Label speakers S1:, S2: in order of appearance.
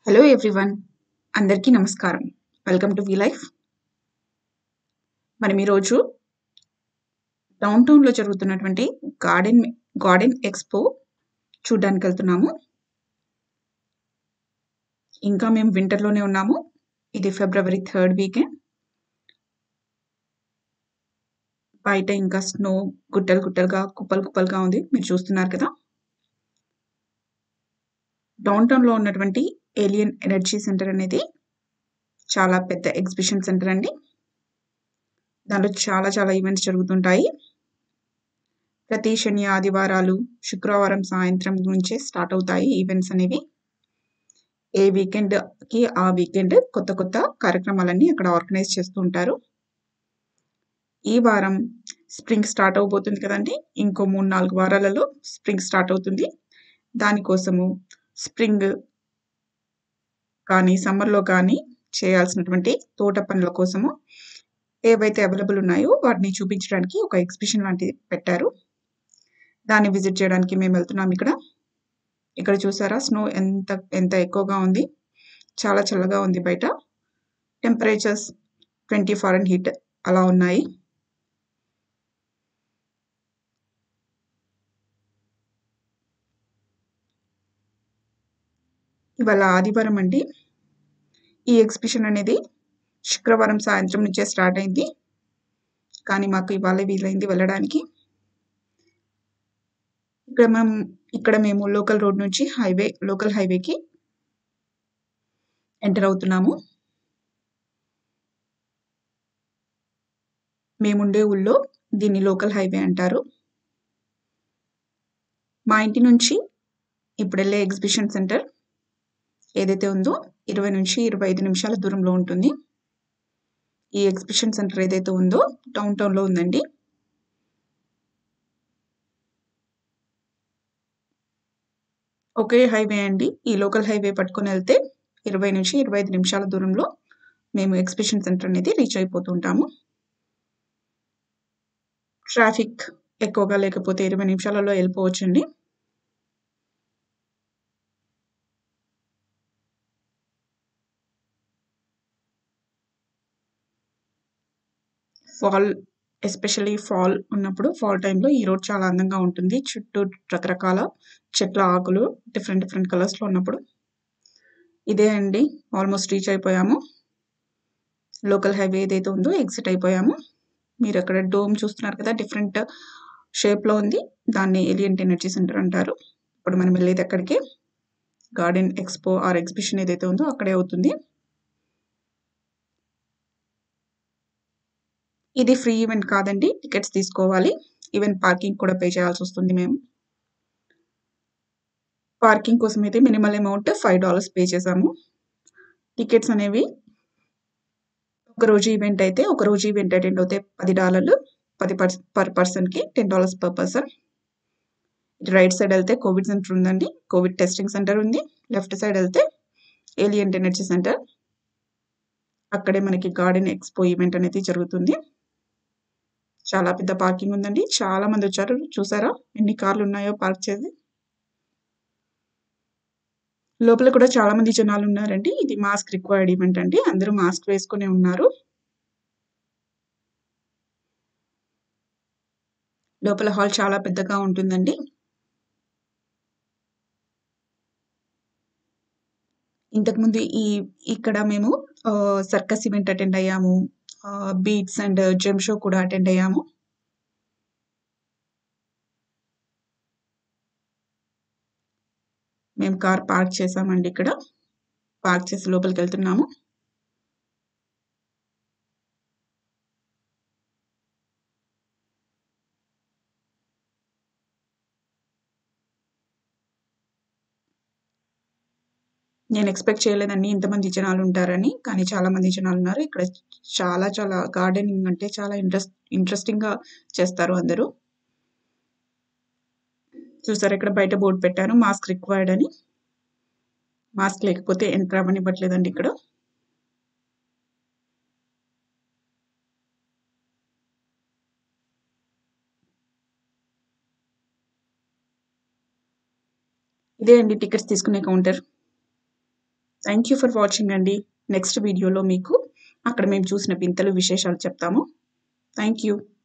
S1: hello everyone అందరికీ నమస్కారం welcome to V life మనం ఈరోజు డౌన్ టౌన్లో జరుగుతున్నటువంటి గార్డెన్ గార్డెన్ ఎక్స్పో చూడడానికి వెళ్తున్నాము ఇంకా మేము వింటర్లోనే ఉన్నాము ఇది ఫిబ్రవరి థర్డ్ వీకెండ్ బయట ఇంకా స్నో గుట్టలు గుట్టలుగా కుప్పలు కుప్పలుగా ఉంది మీరు చూస్తున్నారు కదా డౌన్ టౌన్లో ఉన్నటువంటి ఏలియన్ ఎనర్జీ సెంటర్ అనేది చాలా పెద్ద ఎగ్జిబిషన్ సెంటర్ అండి దాంట్లో చాలా చాలా ఈవెంట్స్ జరుగుతుంటాయి ప్రతి శని ఆదివారాలు శుక్రవారం సాయంత్రం నుంచే స్టార్ట్ అవుతాయి ఈవెంట్స్ అనేవి ఏ వీకెండ్కి ఆ వీకెండ్ కొత్త కొత్త కార్యక్రమాలన్నీ అక్కడ ఆర్గనైజ్ చేస్తూ ఉంటారు ఈ వారం స్ప్రింగ్ స్టార్ట్ అవబోతుంది కదండి ఇంకో మూడు నాలుగు వారాలలో స్ప్రింగ్ స్టార్ట్ అవుతుంది దానికోసము స్ప్రింగ్ కానీ సమ్మర్లో కానీ చేయాల్సినటువంటి తోట పనుల కోసము ఏవైతే అవైలబుల్ ఉన్నాయో వాటిని చూపించడానికి ఒక ఎగ్జిబిషన్ లాంటిది పెట్టారు దాన్ని విజిట్ చేయడానికి మేము వెళ్తున్నాం ఇక్కడ ఇక్కడ చూసారా స్నో ఎంత ఎంత ఎక్కువగా ఉంది చాలా చల్లగా ఉంది బయట temperatures twenty four and heat అలా ఉన్నాయి ఇవాళ ఆదివారం అండి ఈ ఎగ్జిబిషన్ అనేది శుక్రవారం సాయంత్రం నుంచే స్టార్ట్ అయింది కానీ మాకు ఇవాళ వీలైంది వెళ్ళడానికి ఇక్కడ మనం ఇక్కడ మేము లోకల్ రోడ్ నుంచి హైవే లోకల్ హైవేకి ఎంటర్ అవుతున్నాము మేముండే ఊళ్ళో దీన్ని లోకల్ హైవే అంటారు మా ఇంటి నుంచి ఇప్పుడు వెళ్ళే ఎగ్జిబిషన్ సెంటర్ ఏదైతే ఉందో ఇరవై నుంచి ఇరవై ఐదు నిమిషాల దూరంలో ఉంటుంది ఈ ఎగ్జిబిషన్ సెంటర్ ఏదైతే ఉందో డౌన్ టౌన్లో ఉందండి ఒకే హైవే అండి ఈ లోకల్ హైవే పట్టుకొని వెళ్తే ఇరవై నుంచి ఇరవై ఐదు నిమిషాల దూరంలో మేము ఎగ్జిబిషన్ సెంటర్ అనేది రీచ్ అయిపోతుంటాము ట్రాఫిక్ ఎక్కువగా లేకపోతే ఇరవై నిమిషాలలో వెళ్ళిపోవచ్చండి ఫాల్ ఎస్పెషలీ ఫాల్ ఉన్నప్పుడు ఫాల్ టైంలో ఈ రోడ్ చాలా అందంగా ఉంటుంది చుట్టూ రకరకాల చెట్ల ఆకులు డిఫరెంట్ డిఫరెంట్ కలర్స్లో ఉన్నప్పుడు ఇదే అండి ఆల్మోస్ట్ రీచ్ అయిపోయాము లోకల్ హైవే ఏదైతే ఉందో ఎగ్జిట్ అయిపోయాము మీరు అక్కడ డోమ్ చూస్తున్నారు కదా డిఫరెంట్ షేప్లో ఉంది దాన్ని ఏలియంట్ ఎనర్జీ సెంటర్ అంటారు ఇప్పుడు మనం వెళ్ళేది అక్కడికి గార్డెన్ ఎక్స్పో ఆర్ ఎగ్జిబిషన్ ఏదైతే ఉందో అక్కడే అవుతుంది ఇది ఫ్రీ ఈవెంట్ కాదండి టికెట్స్ తీసుకోవాలి ఈవెన్ పార్కింగ్ కూడా పే చేయాల్సి వస్తుంది మేము పార్కింగ్ కోసం అయితే minimal amount five dollars pay చేసాము టికెట్స్ అనేవి ఒక రోజు ఈవెంట్ అయితే ఒక రోజు ఈవెంట్ అటెండ్ అవుతే పది డాలర్లు పది పర్ పర్ పర్సన్కి టెన్ డాలర్స్ పర్ పర్సన్ ఇటు రైట్ సైడ్ వెళ్తే కోవిడ్ సెంటర్ ఉందండి కోవిడ్ టెస్టింగ్ సెంటర్ ఉంది లెఫ్ట్ సైడ్ వెళ్తే ఏలియంట్ ఎనర్జీ సెంటర్ అక్కడే మనకి గార్డెన్ ఎక్స్పో ఈవెంట్ అనేది జరుగుతుంది చాలా పెద్ద పార్కింగ్ ఉందండి చాలా మంది వచ్చారు చూసారా ఎన్ని కార్లు ఉన్నాయో పార్క్ చేసి లోపల కూడా చాలా మంది జనాలు ఉన్నారండి ఇది మాస్క్ రిక్వైర్డ్ ఈవెంట్ అండి అందరూ మాస్క్ వేసుకునే ఉన్నారు లోపల హాల్ చాలా పెద్దగా ఉంటుందండి ఇంతకుముందు ఈ ఇక్కడ మేము సర్కస్ ఈవెంట్ అటెండ్ అయ్యాము బీట్స్ అండ్ జెమ్ షో కూడా అటెండ్ అయ్యాము మేము కార్ పార్క్ చేసామండి ఇక్కడ పార్క్ చేసి లోపలికి వెళ్తున్నాము నేను ఎక్స్పెక్ట్ చేయలేదండి ఇంతమంది జనాలు ఉంటారని కానీ చాలా మంది జనాలు ఉన్నారు ఇక్కడ చాలా చాలా గార్డెనింగ్ అంటే చాలా ఇంట్రెస్ట్ ఇంట్రెస్టింగ్గా చేస్తారు అందరూ చూసారు ఇక్కడ బయట బోర్డు పెట్టాను మాస్క్ రిక్వైర్డ్ అని మాస్క్ లేకపోతే ఎంటర్ అవ్వనివ్వట్లేదండి ఇక్కడ ఇదే అండి టికెట్స్ తీసుకునే counter thank you for watching అండి నెక్స్ట్ వీడియోలో మీకు అక్కడ మేము చూసిన వింతలు విశేషాలు చెప్తాము థ్యాంక్ యూ